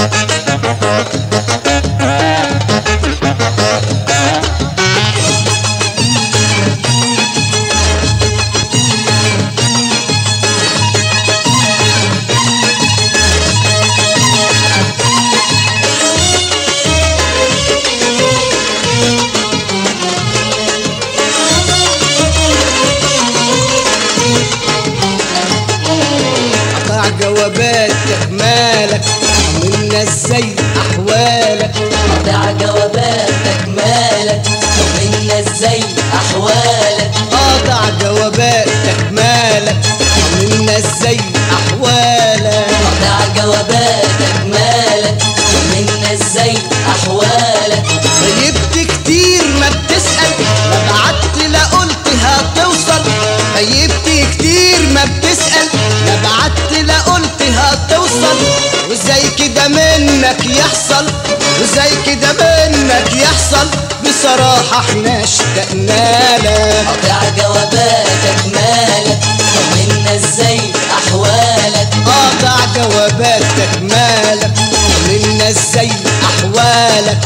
قطع جواباتك مالك طمنا ازاي احوالك قطع جواباتك مالك طمنا ازاي احوالك قاطع جواباتك مالك طمنا ازاي احوالك قطع جواباتك مالك طمنا ازاي احوالك غيبت كتير ما بتسأل لا بعت لا قلت هتوصل غيبت كتير ما بتسأل لا بعت لا قلت هتوصل وازاي كده منك يحصل وازاي كده منك يحصل بصراحة احنا اشتقنا لك قطع جواباتك مالك طمنا ازاي احوالك قاطع جواباتك مالك طمنا ازاي احوالك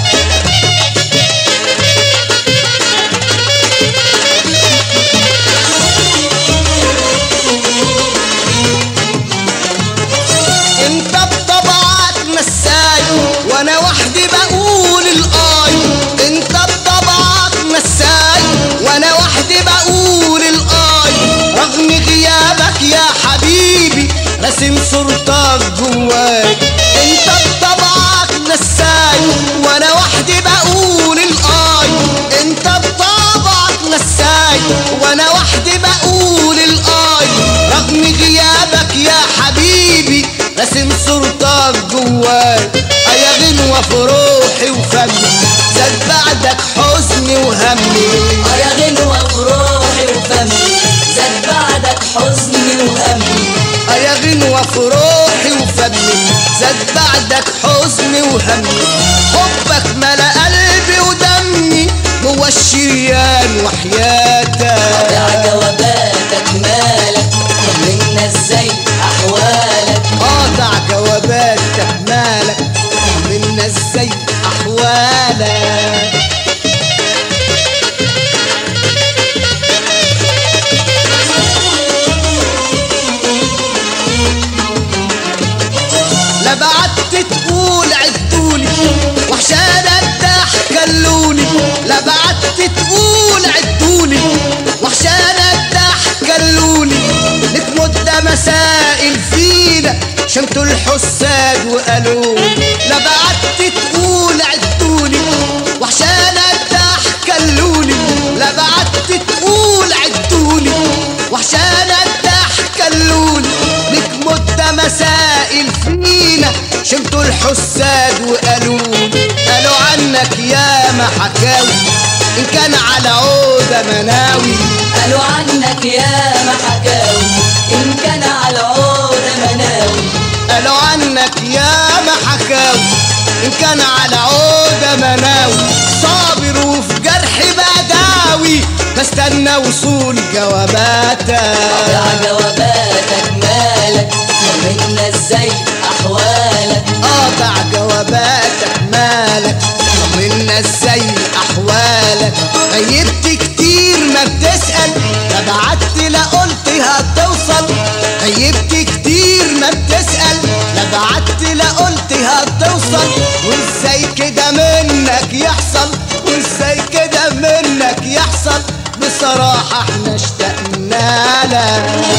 انت بطبعك نساي وانا وحدي بقول الاي انت بطبعك نساي وانا وحدي بقول الاي رغم غيابك يا حبيبي راسم صورتك جواي انت بطبعك نساي وانا وحدي بقول الاي انت بطبعك نساي وانا وحدي بقول الاي رغم غيابك يا حبيبي راسم صورتك جواي يا غنوة في روحي وفمي زاد بعدك حزني وهمي اه يا غنوة في روحي وفمي زاد بعدك حزني وهمي يا غنوة في روحي وفمي زاد بعدك حزني وهمي حبك ملا قلبي ودمي جوا الشريان وحياتك قطع جواباتك مالك طمنا ازاي احوالك قاطع جواباتك مالك منا ازاي احوالك لا بعدت تقول عدولي وحشان ارتاح كلوني لا بعدت تقول عدولي وحشان ارتاح كلوني لك مدة مسائل فينا شمتوا الحساد وقالولي لا بعدت تقول عدولي وحشان ارتاح كلوني لا بعدت تقول عدولي وحشان ارتاح كلوني لك مدة مسائل فينا شمتوا الحساد وقالولي قالوا عنك يا ما حكاوي ان كان على عودة مناوي قالوا عنك يا ما حكاوي ان كان على عود مناوي قالوا عنك يا ما حكاوي ان كان على عودة مناوي صابر وفي جرحي بداوي بستنى وصول جواباتك قطع جواباتك مالك طمنا ازاي احوالك قاطع جواباتك مالك طمنا ازاي احوالك غيبت كتير ما بتسأل لا بعت لا قلت هتوصل غيبت كتير ما بتسأل لا بعت لا قلت هتوصل وازاي كده منك يحصل وازاي كده منك يحصل بصراحة احنا اشتقنا لك